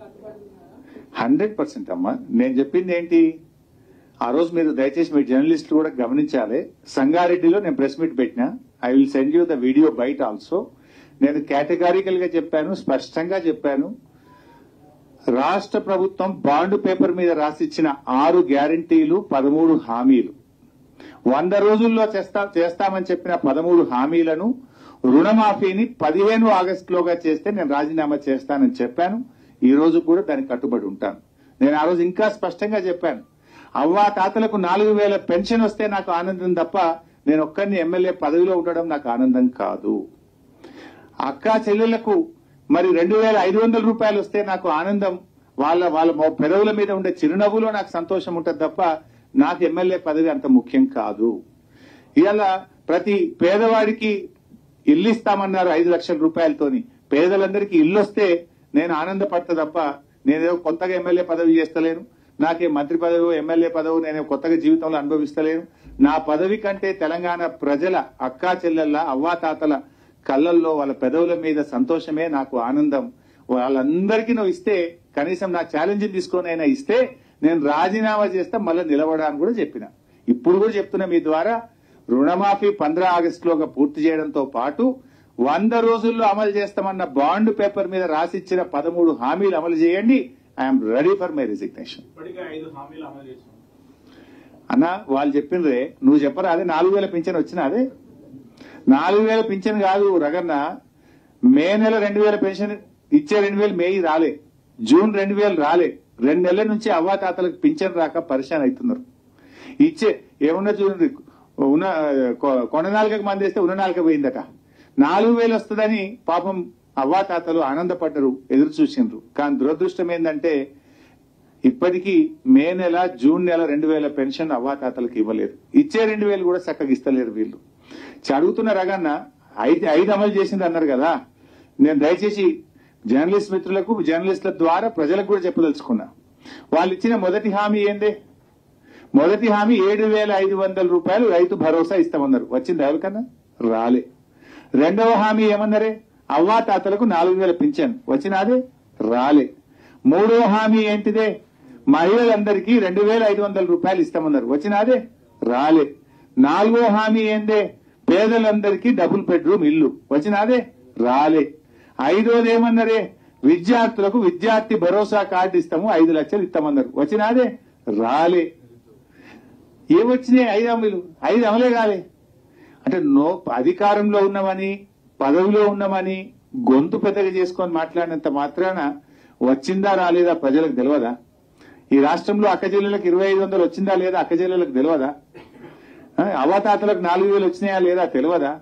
hundred percent అమ్మా నేను చెప్పింది ఏంటి ఆ రోజు మీరు దయచేసి మీ జర్నలిస్టులు కూడా గమనించాలి సంగారెడ్డిలో నేను ప్రెస్ మీట్ పెట్టినా I will send you the video బయట ఆల్సో నేను కేటగారికల్ గా చెప్పాను స్పష్టంగా చెప్పాను రాష్ట్ర ప్రభుత్వం బాండ్ పేపర్ మీద రాసిచ్చిన ఆరు గ్యారంటీలు పదమూడు హామీలు వంద రోజుల్లో చేస్తా చేస్తామని చెప్పిన పదమూడు హామీలను రుణమాఫీని పదిహేను ఆగస్టులోగా చేస్తే నేను రాజీనామా చేస్తానని చెప్పాను ఈ రోజు కూడా దానికి కట్టుబడి ఉంటాను నేను ఆ రోజు ఇంకా స్పష్టంగా చెప్పాను అవ్వా తాతలకు నాలుగు వేల పెన్షన్ వస్తే నాకు ఆనందం తప్ప నేను ఒక్కరిని ఎమ్మెల్యే పదవిలో ఉండడం నాకు ఆనందం కాదు అక్క చెల్లెళ్లకు మరి రెండు వేల ఐదు వందల రూపాయలు వస్తే నాకు ఆనందం వాళ్ళ వాళ్ళ మొ- పెదవుల మీద ఉండే చిరునవ్వులో నాకు సంతోషం ఉంటుంది తప్ప నాకు ఎమ్మెల్యే పదవి అంత ముఖ్యం కాదు ఇవాళ ప్రతి పేదవాడికి ఇల్లు ఇస్తామన్నారు ఐదు లక్షల రూపాయలతోని పేదలందరికీ ఇల్లు వస్తే నేను ఆనందపడతా తప్ప నేనేదో కొత్తగా ఎమ్మెల్యే పదవి చేస్తలేను నాకే మంత్రి పదవి ఎమ్మెల్యే పదవి నేను కొత్తగా జీవితంలో అనుభవిస్తలేను నా పదవి కంటే తెలంగాణ ప్రజల అక్కా చెల్లెళ్ళ అవ్వాతాతల కళ్ళల్లో వాళ్ళ పెదవుల మీద సంతోషమే నాకు ఆనందం వాళ్ళందరికీ నువ్వు ఇస్తే కనీసం నా ఛాలెంజ్ తీసుకొని అయినా ఇస్తే నేను రాజీనామా చేస్తే మళ్ళీ నిలబడాలని కూడా చెప్పిన ఇప్పుడు కూడా చెప్తున్నా మీ ద్వారా రుణమాఫీ పంద్రా ఆగస్టులోగా పూర్తి చేయడంతో పాటు వంద రోజుల్లో అమలు చేస్తామన్న బాండ్ పేపర్ మీద రాసిచ్చిన పదమూడు హామీలు అమలు చేయండి I'm ready for my resignation ఇప్పటికే ఐదు హామీలు అమలు చేసాం అన్న వాళ్ళు చెప్పిండ్రే నువ్వు చెప్పరా అదే నాలుగు వేల పింఛన్ వచ్చినా అదే నాలుగు వేల పింఛన్ కాదు రగన్న మే నెల రెండు వేల పెన్షన్ ఇచ్చే రెండు వేలు మే రాలే జూన్ రెండు వేలు రాలే రెండు నెలల నుంచి అవ్వాతాతలకు పింఛన్ రాక పరిశాన్ అవుతున్నారు ఇచ్చే ఏమన్నా చూడండి ఉన్న కొ- కొన నాలుగకి మంది వేస్తే ఉన్న నాలుక పోయిందట నాలుగు వేలు వస్తుందని పాపం అవ్వాతాతలు ఆనందపడ్డరు ఎదురు చూసిండ్రు కానీ దురదృష్టం ఏంటంటే ఇప్పటికీ మే నెల జూన్ నెల రెండు వేల పెన్షన్ అవ్వాతాతలకు ఇవ్వలేదు ఇచ్చే రెండు వేలు కూడా చక్కగా ఇస్తలేరు వీళ్ళు చ- అడుగుతున్న రగన్న ఐదు ఐదు అమలు చేసింది అన్నారు కదా నేను దయచేసి జర్నలిస్ట్ మిత్రులకు జర్నలిస్టుల ద్వారా ప్రజలకు కూడా చెప్పదలుచుకున్నా వాళ్ళు ఇచ్చిన మొదటి హామీ ఏందే మొదటి హామీ ఏడు వేల ఐదు వందల రూపాయలు రైతు భరోసా ఇస్తామన్నారు వచ్చింది ఎవరికన్నా రాలే రెండవ హామీ ఏమన్నారే అవ్వా తాతలకు నాలుగు వేల పింఛన్ వచ్చినాదే రాలే మూడవ హామీ ఏంటిదే మహిళలందరికీ రెండు వేల ఐదు వందల రూపాయలు ఇస్తామన్నారు వచ్చినాదే రాలే నాలుగో హామీ ఏందే పేదలందరికీ డబుల్ బెడ్రూమ్ ఇల్లు వచ్చినాదే రాలే ఐదోది ఏమన్నారే విద్యార్థులకు విద్యార్థి భరోసా కార్డు ఇస్తాము ఐదు లక్షలు ఇస్తామన్నారు వచ్చినాదే రాలే ఏమొచ్చినాయి ఐదు అమలు ఐదు అమలే కాలే అంటే నో అధికారంలో ఉన్నామని పదవిలో ఉన్నామని గొంతు పెద్దగా చేసుకొని మాట్లాడినంత మాత్రాన వచ్చిందా రాలేదా ప్రజలకు తెలియదా ఈ రాష్ట్రంలో అక్కజల్లులకు ఇరవై ఐదు వందలు వచ్చిందా లేదా అక్కజల్లులకు తెలియదా ఆ, అవతాతలకు నాలుగు వేలు వచ్చినాయా లేదా తెలియదా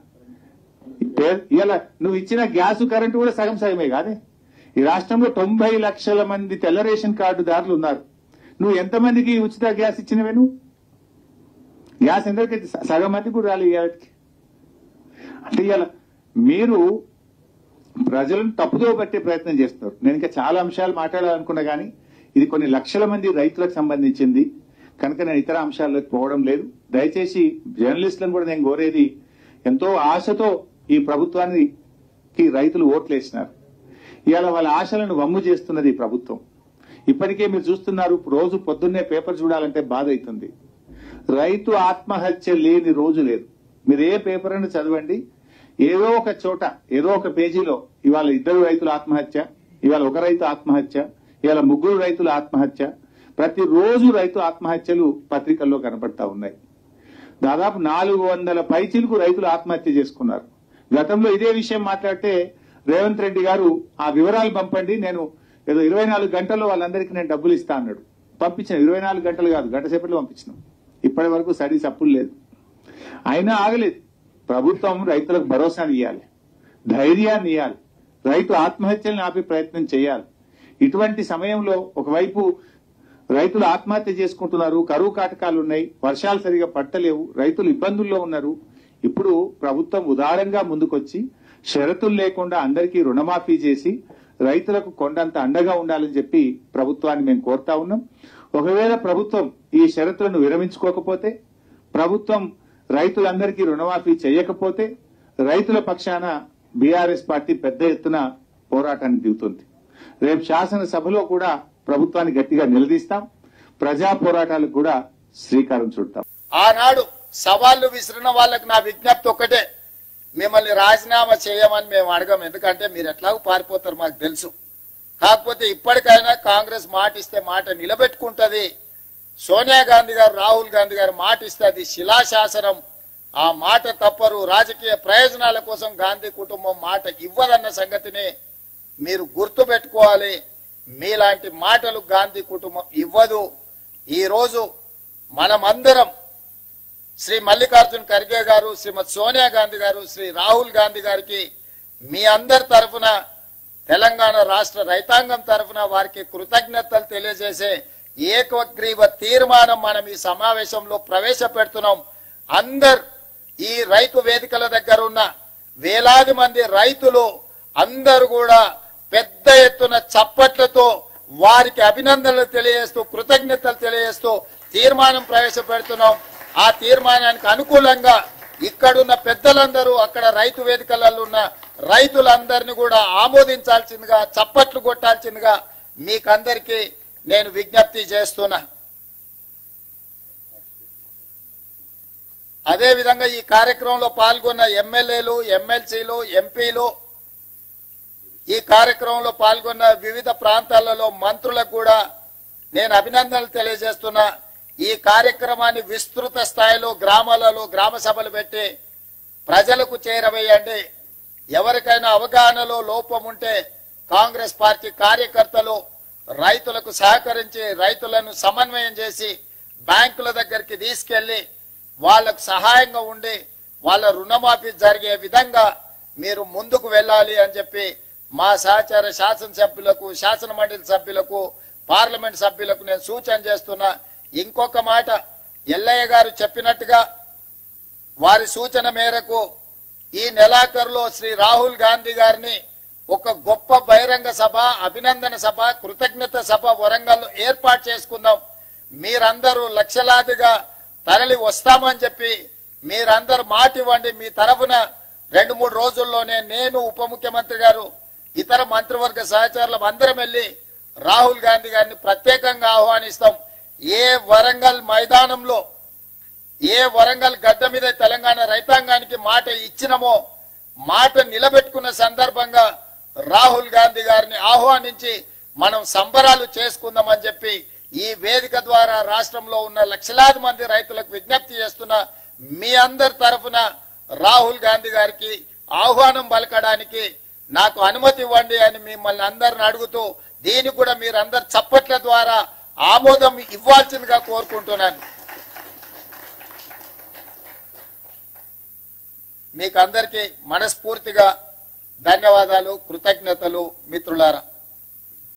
ఇలా నువ్వు ఇచ్చిన గ్యాస్ కరెంటు కూడా సగం సగమే కాదే ఈ రాష్ట్రంలో తొంభై లక్షల మంది తెల్ల రేషన్ కార్డుదారులు ఉన్నారు నువ్వు ఎంతమందికి ఉచిత గ్యాస్ ఇచ్చినవే నువ్వు గ్యాస్ ఎంతకైతే సగం మంది కూడా రాలేదు ఇవాళకి అంటే ఇవాళ మీరు ప్రజలను తప్పుదో పట్టే ప్రయత్నం చేస్తున్నారు నేను ఇంకా చాలా అంశాలు మాట్లాడాలనుకున్నా కానీ ఇది కొన్ని లక్షల మంది రైతులకు సంబంధించింది కనుక నేను ఇతర అంశాల్లోకి పోవడం లేదు దయచేసి జర్నలిస్టులను కూడా నేను కోరేది ఎంతో ఆశతో ఈ ప్రభుత్వానికి రైతులు ఓట్లు వేసినారు ఇవాళ వాళ్ళ ఆశలను వమ్ము చేస్తున్నది ఈ ప్రభుత్వం ఇప్పటికే మీరు చూస్తున్నారు రోజు పొద్దున్నే పేపర్ చూడాలంటే బాధ అవుతుంది రైతు ఆత్మహత్య లేని రోజు లేదు మీరు ఏ పేపర్ అని చదవండి ఏదో ఒక చోట ఏదో ఒక పేజీలో ఇవాళ ఇద్దరు రైతుల ఆత్మహత్య ఇవాళ ఒక రైతు ఆత్మహత్య ఇవాళ ముగ్గురు రైతుల ఆత్మహత్య ప్రతిరోజు రైతు ఆత్మహత్యలు పత్రికల్లో కనపడతా ఉన్నాయి దాదాపు నాలుగు వందల పైచీలకు రైతులు ఆత్మహత్య చేసుకున్నారు గతంలో ఇదే విషయం మాట్లాడితే రేవంత్ రెడ్డి గారు ఆ వివరాలు పంపండి నేను ఏదో ఇరవై నాలుగు గంటల్లో వాళ్ళందరికీ నేను డబ్బులు ఇస్తా అన్నాడు పంపించిన ఇరవై నాలుగు గంటలు కాదు గంట సేపట్లో పంపించినాం ఇప్పటి వరకు స్టడీస్ అప్పులు లేదు అయినా ఆగలేదు ప్రభుత్వం రైతులకు భరోసాని ఇవ్వాలి ధైర్యాన్ని ఇవ్వాలి రైతు ఆత్మహత్యలను ఆపే ప్రయత్నం చేయాలి ఇటువంటి సమయంలో ఒకవైపు రైతులు ఆత్మహత్య చేసుకుంటున్నారు కరువు కాటకాలు ఉన్నాయి వర్షాలు సరిగా పట్టలేవు రైతులు ఇబ్బందుల్లో ఉన్నారు ఇప్పుడు ప్రభుత్వం ఉదారంగా ముందుకొచ్చి షరతులు లేకుండా అందరికీ రుణమాఫీ చేసి రైతులకు కొండంత అండగా ఉండాలని చెప్పి ప్రభుత్వాన్ని మేము కోరుతా ఉన్నాం ఒకవేళ ప్రభుత్వం ఈ షరతులను విరమించుకోకపోతే ప్రభుత్వం రైతులందరికీ రుణమాఫీ చేయకపోతే రైతుల పక్షాన బీఆర్ఎస్ పార్టీ పెద్ద ఎత్తున పోరాటానికి దిగుతుంది రేపు శాసనసభలో కూడా ప్రభుత్వాన్ని గట్టిగా నిలదీస్తాం ప్రజా పోరాటాలకు కూడా శ్రీకారం చుడతాం ఆనాడు సవాళ్లు విసిరిన వాళ్ళకి నా విజ్ఞప్తి ఒక్కటే మిమ్మల్ని రాజీనామా చేయమని మేము అడగం ఎందుకంటే మీరు ఎట్లాగో పారిపోతారు మాకు తెలుసు కాకపోతే ఇప్పటికైనా కాంగ్రెస్ మాట ఇస్తే మాట నిలబెట్టుకుంటది సోనియా గాంధీ గారు రాహుల్ గాంధీ గారు మాట ఇస్తే అది శిలాశాసనం ఆ మాట తప్పరు రాజకీయ ప్రయోజనాల కోసం గాంధీ కుటుంబం మాట ఇవ్వదన్న సంగతిని మీరు గుర్తు పెట్టుకోవాలి మీలాంటి మాటలు గాంధీ కుటుంబం ఇవ్వదు ఈ రోజు మనమందరం శ్రీ మల్లికార్జున్ ఖర్గే గారు శ్రీమతి సోనియా గాంధీ గారు శ్రీ రాహుల్ గాంధీ గారికి మీ అందరి తరఫున తెలంగాణ రాష్ట్ర రైతాంగం తరఫున వారికి కృతజ్ఞతలు తెలియజేసే ఏకగ్రీవ తీర్మానం మనం ఈ సమావేశంలో ప్రవేశపెడుతున్నాం అందరు ఈ రైతు వేదికల దగ్గర ఉన్న వేలాది మంది రైతులు అందరూ కూడా పెద్ద ఎత్తున చప్పట్లతో వారికి అభినందనలు తెలియజేస్తూ కృతజ్ఞతలు తెలియజేస్తూ తీర్మానం ప్రవేశపెడుతున్నాం ఆ తీర్మానానికి అనుకూలంగా ఇక్కడున్న పెద్దలందరూ అక్కడ రైతు వేదికలలో ఉన్న రైతులందరినీ కూడా ఆమోదించాల్సిందిగా చప్పట్లు కొట్టాల్సిందిగా మీకందరికీ నేను విజ్ఞప్తి చేస్తున్నా అదే విధంగా ఈ కార్యక్రమంలో పాల్గొన్న ఎమ్మెల్యేలు ఎమ్మెల్సీలు ఎంపీలు ఈ కార్యక్రమంలో పాల్గొన్న వివిధ ప్రాంతాలలో మంత్రులకు కూడా నేను అభినందనలు తెలియజేస్తున్నా ఈ కార్యక్రమాన్ని విస్తృత స్థాయిలో గ్రామాలలో గ్రామ సభలు పెట్టి ప్రజలకు చేరవేయండి ఎవరికైనా అవగాహనలో లోపం ఉంటే కాంగ్రెస్ పార్టీ కార్యకర్తలు రైతులకు సహకరించి రైతులను సమన్వయం చేసి బ్యాంకుల దగ్గరికి తీసుకెళ్లి వాళ్లకు సహాయంగా ఉండి వాళ్ళ రుణమాఫీ జరిగే విధంగా మీరు ముందుకు వెళ్ళాలి అని చెప్పి మా సహచార శాసనసభ్యులకు శాసన మండలి సభ్యులకు పార్లమెంట్ సభ్యులకు నేను సూచన చేస్తున్నా ఇంకొక మాట ఎల్లయ్య గారు చెప్పినట్టుగా వారి సూచన మేరకు ఈ నెలాఖరులో శ్రీ రాహుల్ గాంధీ గారిని ఒక గొప్ప బహిరంగ సభ అభినందన సభ కృతజ్ఞత సభ వరంగల్ ఏర్పాటు చేసుకుందాం మీరందరూ లక్షలాదిగా తరలి వస్తామని చెప్పి మీరందరూ మాట ఇవ్వండి మీ తరఫున రెండు మూడు రోజుల్లోనే నేను ఉప ముఖ్యమంత్రి గారు ఇతర మంత్రివర్గ సహచరులం అందరం వెళ్ళి రాహుల్ గాంధీ గారిని ప్రత్యేకంగా ఆహ్వానిస్తాం ఏ వరంగల్ మైదానంలో ఏ వరంగల్ గడ్డ మీద తెలంగాణ రైతాంగానికి మాట ఇచ్చినమో మాట నిలబెట్టుకున్న సందర్భంగా రాహుల్ గాంధీ గారిని ఆహ్వానించి మనం సంబరాలు చేసుకుందామని చెప్పి ఈ వేదిక ద్వారా రాష్ట్రంలో ఉన్న లక్షలాది మంది రైతులకు విజ్ఞప్తి చేస్తున్న మీ అందరి తరఫున రాహుల్ గాంధీ గారికి ఆహ్వానం పలకడానికి నాకు అనుమతి ఇవ్వండి అని మిమ్మల్ని అందరిని అడుగుతూ దీనికి కూడా మీరందరు చప్పట్ల ద్వారా ఆమోదం ఇవ్వాల్సిందిగా కోరుకుంటున్నాను మీకు అందరికీ మనస్ఫూర్తిగా ధన్యవాదాలు కృతజ్ఞతలు మిత్రులారా